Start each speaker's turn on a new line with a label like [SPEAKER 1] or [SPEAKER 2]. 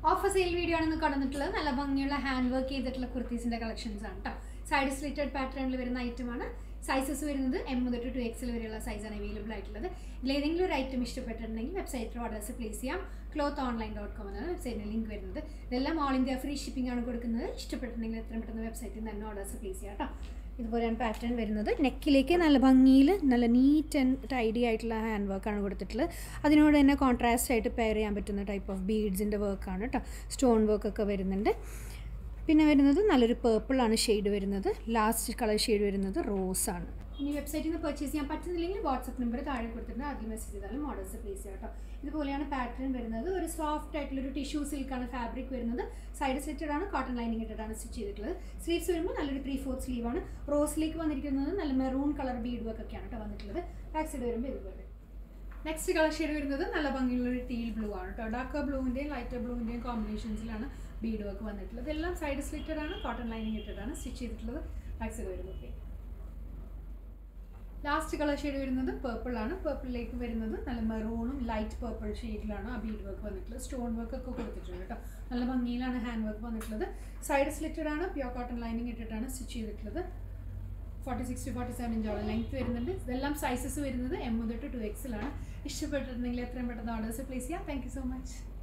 [SPEAKER 1] offer sale video ആണ് ഇന്ന് കടന്നിട്ടുള്ളത് നല്ല ഭംഗിയുള്ള ഹാൻഡ് വർക്ക് ചെയ്തിട്ടുള്ള കുർത്തീസിന്റെ കളക്ഷൻസ് ആണ് കേട്ടോ സൈഡ് സ്ലിറ്റഡ് പാറ്റേണിൽ വരുന്ന ഐറ്റമാണ് സൈസസ് വരുന്നത് എം മുതൽ ടു എക്സിൽ വരെയുള്ള സൈസാണ് അവൈലബിൾ ആയിട്ടുള്ളത് ഇതിലേതെങ്കിലും ഒരു ഐറ്റം ഇഷ്ടപ്പെട്ടിട്ടുണ്ടെങ്കിൽ വെബ്സൈറ്റിൽ ഓർഡേഴ്സ് പ്ലേസ് ചെയ്യാം ക്ലോത്ത് ഓൺലൈൻ ഡോട്ട് കോം എന്നാണ് വെബ്സൈറ്റിന് ലിങ്ക് വരുന്നത് ഇതെല്ലാം ഓൾ ഇന്ത്യ ഫ്രീ ഷിപ്പിംഗ് ആണ് കൊടുക്കുന്നത് ഇഷ്ടപ്പെട്ടിട്ടുണ്ടെങ്കിൽ എത്രയും പെട്ടെന്ന് വെബ്സൈറ്റിൽ നിന്ന് തന്നെ ഓർഡേഴ്സ് പ്ലേസ് ചെയ്യാം കേട്ടോ ഇതുപോലെയാണ് പാറ്റേൺ വരുന്നത് നെക്കിലേക്ക് നല്ല ഭംഗിയിൽ നല്ല നീറ്റ് ആൻഡ് ടൈഡി ആയിട്ടുള്ള ഹാൻഡ് വർക്കാണ് കൊടുത്തിട്ടുള്ളത് അതിനോട് തന്നെ കോൺട്രാസ്റ്റ് ആയിട്ട് പെയർ ചെയ്യാൻ പറ്റുന്ന ടൈപ്പ് ഓഫ് ബീഡ്സിൻ്റെ വർക്കാണ് കേട്ടോ സ്റ്റോൺ വർക്കൊക്കെ വരുന്നുണ്ട് പിന്നെ വരുന്നത് നല്ലൊരു പേർപ്പിളാണ് ഷെയ്ഡ് വരുന്നത് ലാസ്റ്റ് കളർ ഷെയ്ഡ് വരുന്നത് റോസ് ആണ് ഇനി വെബ്സൈറ്റിൽ നിന്ന് പർച്ചേസ് ചെയ്യാൻ പറ്റുന്നില്ലെങ്കിൽ വാട്സപ്പ് നമ്പർ താഴെ കൊടുത്തിട്ടുണ്ട് അതിൽ മെസ്സേജ് ചെയ്താലും മോഡൽസ് പ്ലേസ് ചെയ്യാം കേട്ടോ ഇതുപോലെയാണ് പാറ്റേൺ വരുന്നത് ഒരു സോഫ്റ്റ് ആയിട്ടുള്ള ഒരു ടിഷ്യൂ സിൽക്കാണ് ഫാബ്രിക് വരുന്നത് സൈഡ് സ്ലിറ്റഡ് ആണ് കോട്ടൺ ലൈനിങ് ഇട്ടിട്ടാണ് സ്റ്റിച്ച് ചെയ്തിട്ടുള്ളത് സ്ലീവ്സ് വരുമ്പോൾ നല്ലൊരു ത്രീ ഫോർത്ത് സ്ലീവ് ആണ് റോസിലേക്ക് വന്നിരിക്കുന്നത് നല്ല മെറൂൺ കളർ ബീഡ് വർക്ക് ഒക്കെയാണ് കേട്ടോ വന്നിട്ടുള്ളത് ബാക്ക് സൈഡ് വരുമ്പോൾ ഇതുപോലെ നെക്സ്റ്റ് കളർ ഷെയ്ഡ് വരുന്നത് നല്ല ഭംഗിയുള്ള ഒരു ടീൽ ബ്ലൂ ആണ് കേട്ടോ ഡാർക്ക് ബ്ലൂവിൻ്റെയും ലൈറ്റർ ബ്ലൂവിൻ്റെയും കോമ്പിനേഷൻസിലാണ് ബീഡ് വർക്ക് വന്നിട്ടുള്ളത് ഇതെല്ലാം സൈഡ് സ്ലിറ്റഡ് ആണ് കോട്ടൺ ലൈനിങ് ഇട്ടിട്ടാണ് സ്റ്റിച്ച് ചെയ്തിട്ടുള്ളത് ബാക്ക് സൈഡ് വരുമ്പോൾ ലാസ്റ്റ് കളർ ഷെയ്ഡ് വരുന്നത് പേർപ്പിൾ ആണ് പേർപ്പിളിലേക്ക് വരുന്നത് നല്ല മെറൂണും ലൈറ്റ് പേർപ്പിൾ ഷെയ്ഡിലാണ് ആ ബീഡ് വർക്ക് വന്നിട്ടുള്ളത് സ്റ്റോൺ വർക്ക് ഒക്കെ കൊടുത്തിട്ടുണ്ട് കേട്ടോ നല്ല ഭംഗിയിലാണ് ഹാൻഡ് വർക്ക് വന്നിട്ടുള്ളത് സൈഡ് സ്ലിറ്റഡ് ആണ് പ്യോർ കോട്ടൺ ലൈനിങ് ഇട്ടിട്ടാണ് സ്റ്റിച്ച് ചെയ്തിട്ടുള്ളത് forty six to forty seven ഇഞ്ചോളം ലെങ്ത് വരുന്നുണ്ട് ഇതെല്ലാം സൈസസ് വരുന്നത് എം മുതൽ ടു എക്സിലാണ് ഇഷ്ടപ്പെട്ടിട്ടുണ്ടെങ്കിൽ എത്രയും പെട്ടെന്ന് ഓർഡേഴ്സ് പ്ലേസ് ചെയ്യാം താങ്ക് യു സോ മച്ച്